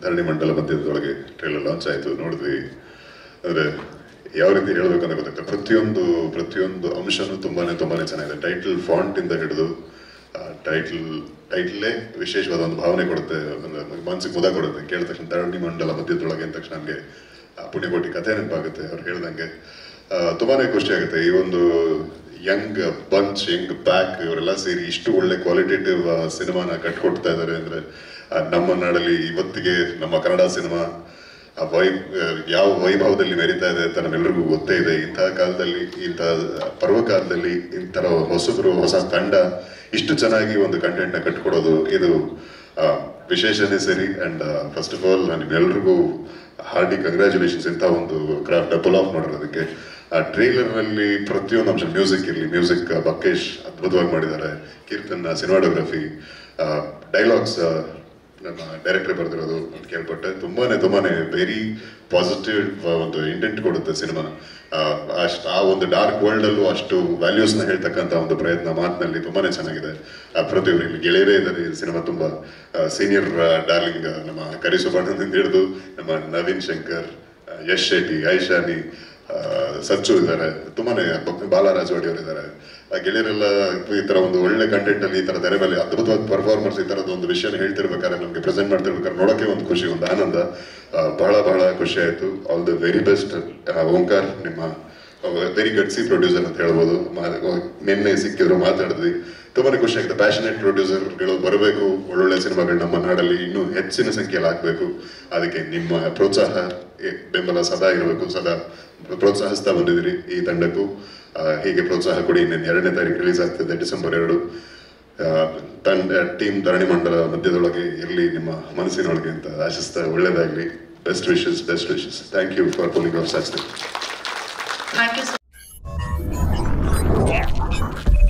ಧರಣಿ ಮಂಡಲ ಮಧ್ಯದೊಳಗೆ trailer launch ಆಯಿತು ನೋಡಿದ್ವಿ ಅಂದರೆ ಯಾವ ರೀತಿ ಹೇಳ್ಬೇಕಂತ ಗೊತ್ತಾಗ್ತದೆ ಪ್ರತಿಯೊಂದು ಪ್ರತಿಯೊಂದು ಅಂಶನೂ ತುಂಬಾನೇ ತುಂಬಾನೇ ಚೆನ್ನಾಗಿದೆ ಟೈಟಲ್ ಫಾಂಟ್ ಇಂದ ಹಿಡಿದು ಟೈಟಲ್ ಟೈಟಲೇ ವಿಶೇಷವಾದ ಒಂದು ಭಾವನೆ ಕೊಡುತ್ತೆ ಒಂದು ಮನಸ್ಸಿಗೆ ಮುದ ಕೊಡುತ್ತೆ ಕೇಳಿದ ತಕ್ಷಣ ಧರಣಿ ಮಂಡಲ ಮಧ್ಯದೊಳಗೆ ಅಂದ ತಕ್ಷಣ ನಮಗೆ ಪುಣ್ಯಕೋಟಿ ಕಥೆ ನೆನಪಾಗುತ್ತೆ ಅವ್ರು ಹೇಳ್ದಂಗೆ ಆ, ತುಂಬಾನೇ ಖುಷಿ ಆಗುತ್ತೆ ಈ ಒಂದು ಯಂಗ್ ಬಂಚ್ ಯಂಗ್ ಬ್ಯಾಕ್ ಇವರೆಲ್ಲ ಸೇರಿ ಇಷ್ಟು ಒಳ್ಳೆ ಕ್ವಾಲಿಟೇಟಿವ್ ಸಿನಿಮಾನ ಕಟ್ಕೊಡ್ತಾ ಇದ್ದಾರೆ ಅಂದ್ರೆ ಆ, ನಮ್ಮ ನಾಡಲ್ಲಿ ಇವತ್ತಿಗೆ ನಮ್ಮ ಕನ್ನಡ ಸಿನಿಮಾ ಆ ವೈ ಯಾವ ವೈಭವದಲ್ಲಿ ಮೆರಿತಾ ಇದೆ ಅಂತ ನಮ್ಮೆಲ್ಲರಿಗೂ ಗೊತ್ತೇ ಇದೆ ಇಂತಹ ಕಾಲದಲ್ಲಿ ಇಂತಹ ಪರ್ವಕಾಲದಲ್ಲಿ ಇಂಥರ ಹೊಸಬರು ಹೊಸ ತಂಡ ಇಷ್ಟು ಚೆನ್ನಾಗಿ ಒಂದು ಕಂಟೆಂಟ್ ನ ಕಟ್ಕೊಡೋದು ಇದು ಆ, ವಿಶೇಷನೇ ಸರಿ ಅಂಡ್ ಫಸ್ಟ್ ಆಫ್ ಆಲ್ ನಾನು ನಿಮ್ಮೆಲ್ರಿಗೂ ಹಾರ್ಡಿ ಕಂಗ್ರ್ಯಾಚುಲೇಷನ್ಸ್ ಇಂಥ ಒಂದು ಕ್ರಾಫ್ಟ್ ಪುಲ್ ಆಫ್ ಮಾಡಿರೋದಕ್ಕೆ ಆ ಟ್ರೈಲರ್ ನಲ್ಲಿ ಪ್ರತಿಯೊಂದು ಅಂಶ ಮ್ಯೂಸಿಕ್ ಇರಲಿ ಮ್ಯೂಸಿಕ್ ಬಕೇಶ್ ಅದ್ಭುತವಾಗಿ ಮಾಡಿದ್ದಾರೆ ಕೀರ್ತನ್ ಸಿನಿಮಾಟೋಗ್ರಫಿ ಡೈಲಾಗ್ಸ್ ನಮ್ಮ ಡೈರೆಕ್ಟರ್ ಬರೆದಿರೋದು ಅಂತ ಕೇಳ್ಪಟ್ಟೆ ತುಂಬಾನೇ ತುಂಬಾನೇ ವೆರಿ ಪಾಸಿಟಿವ್ ಒಂದು ಇಂಟೆಂಟ್ ಕೊಡುತ್ತೆ ಸಿನಿಮಾ ಅಷ್ಟು ಆ ಒಂದು ಡಾರ್ಕ್ ವರ್ಲ್ಡ್ ಅಲ್ಲೂ ಅಷ್ಟು ವ್ಯಾಲ್ಯೂಸ್ ನ ಹೇಳ್ತಕ್ಕಂತ ಒಂದು ಪ್ರಯತ್ನ ಮಾತಿನಲ್ಲಿ ತುಂಬಾನೇ ಚೆನ್ನಾಗಿದೆ ಆ ಪ್ರತಿಯೊಬ್ಬರು ಇಲ್ಲಿ ಗೆಳೆಯರೇ ಇದ್ದಾರೆ ಈ ಸಿನಿಮಾ ತುಂಬಾ ಸೀನಿಯರ್ ಡಾರ್ಲಿಂಗ್ ನಮ್ಮ ಕರಿ ಸುಬ್ಬಣ್ಣನಿಂದ ಹಿಡಿದು ನಮ್ಮ ನವೀನ್ ಶಂಕರ್ ಆ, ಯಶ್ ಶೆಟ್ಟಿ ಐಶಾನಿ ಆ, ಸಚ್ಚು ಇದ್ದಾರೆ ತುಂಬಾನೇ ಬ- ಬಾಲರಾಜ್ ಅವರು ಇದ್ದಾರೆ ಆ ಗೆಳೆಯರೆಲ್ಲ ಈ ತರ ಒಂದು ಒಳ್ಳೆ ಕಂಟೆಂಟ್ ಅಲ್ಲಿ ಈ ತರ ತೆರೆ ಮೇಲೆ ಅದ್ಭುತವಾದ ಪರ್ಫಾರ್ಮರ್ಸ್ ಈ ತರದ ಒಂದು ವಿಷಯನ ಹೇಳ್ತಿರ್ಬೇಕಾದ್ರೆ ನಮ್ಗೆ ಪ್ರೆಸೆಂಟ್ ಮಾಡ್ತಿರ್ಬೇಕಾದ್ರೆ ನೋಡಕ್ಕೆ ಒಂದು ಖುಷಿ ಒಂದು ಆನಂದ ಆ, ಬಹಳ ಬಹಳ ಖುಷಿ ಆಯ್ತು all the very best Omkar ನಿಮ್ಮ ವೆರಿ ಗಟ್ಸಿ ಪ್ರೊಡ್ಯೂಸರ್ ಅಂತ ಹೇಳ್ಬೋದು ಮಾ- ನಿನ್ನೆ ಸಿಕ್ಕಿದ್ರು ಮಾತಾಡಿದ್ವಿ ತುಂಬಾನೇ ಖುಷಿ ಆಗಿದೆ ಪ್ಯಾಷನೇಟ್ ಪ್ರೊಡ್ಯೂಸರ್ಗಳು ಬರಬೇಕು ಒಳ್ಳೊಳ್ಳೆ ಸಿನಿಮಾಗಳು ನಮ್ಮ ನಾಡಲ್ಲಿ ಇನ್ನೂ ಹೆಚ್ಚಿನ ಸಂಖ್ಯೆಯಲ್ಲಿ ಆಗಬೇಕು ಅದಕ್ಕೆ ನಿಮ್ಮ ಪ್ರೋತ್ಸಾಹ ಎ- ಬೆಂಬಲ ಸದಾ ಇರಬೇಕು ಸದಾ ಪ್ರೋತ್ಸಾಹಿಸ್ತಾ ಬಂದಿದ್ದೀರಿ ಈ ತಂಡಕ್ಕೂ ಆ, ಹೀಗೆ ಪ್ರೋತ್ಸಾಹ ಕೊಡಿ ಇನ್ನೇನು ಎರಡನೇ ತಾರೀಕು ರಿಲೀಸ್ ಆಗ್ತಿದೆ ಡಿಸೆಂಬರ್ ಎರಡು ಆ, ತಂಡ ಟೀಮ್ ಧರಣಿ ಮಂಡಲ ಮಧ್ಯದೊಳಗೆ ಇರಲಿ ನಿಮ್ಮ ಮನಸ್ಸಿನೊಳಗೆ ಅಂತ ಆಶಿಸ್ತಾ ಒಳ್ಳೇದಾಗಲಿ best wishes best wishes thank you for pulling off such Thank you so